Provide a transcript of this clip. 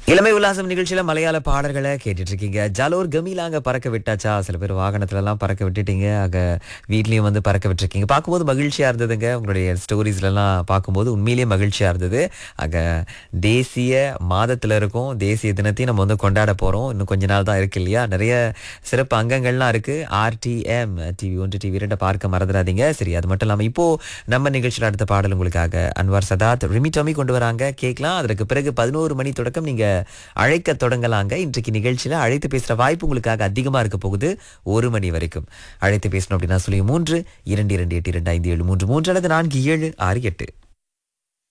இளமை உல்லாசம் நிகழ்ச்சியில மலையாள பாடல்களை கேட்டுட்டு இருக்கீங்க ஜலோர் கமீலாங்க பறக்க விட்டாச்சா சில பேர் வாகனத்துல எல்லாம் பறக்க விட்டுட்டீங்க அங்க வீட்லயும் வந்து பறக்க விட்டுருக்கீங்க பார்க்கும்போது மகிழ்ச்சியா இருந்ததுங்க உங்களுடைய ஸ்டோரிஸ்ல எல்லாம் பார்க்கும்போது உண்மையிலேயே மகிழ்ச்சியா இருந்தது அங்க தேசிய மாதத்துல இருக்கும் தேசிய தினத்தையும் நம்ம வந்து கொண்டாட போறோம் இன்னும் கொஞ்ச நாள் தான் இருக்கு இல்லையா நிறைய சிறப்பு அங்கங்கள்லாம் இருக்கு ஆர்டிஎம் டிவி ஒன்று டிவி இரண்டை பார்க்க மறந்துடாதீங்க சரி அது மட்டும் இல்லாம இப்போ நம்ம நிகழ்ச்சியில் அடுத்த பாடல் உங்களுக்காக அன்வார் சதாத் ரிமி டொமி கொண்டு வராங்க கேட்கலாம் அதற்கு பிறகு பதினோரு மணி தொடக்கம் நீங்க அழைக்க தொடங்கலாங்க இன்றைக்கு நிகழ்ச்சியில அழைத்து பேசுற வாய்ப்பு உங்களுக்காக அதிகமா இருக்க போகுது ஒரு மணி வரைக்கும் அழைத்து பேசணும் அப்படின்னா சொல்லி மூன்று இரண்டு இரண்டு எட்டு இரண்டு ஐந்து ஏழு மூன்று மூன்று அல்லது நான்கு ஏழு ஆறு எட்டு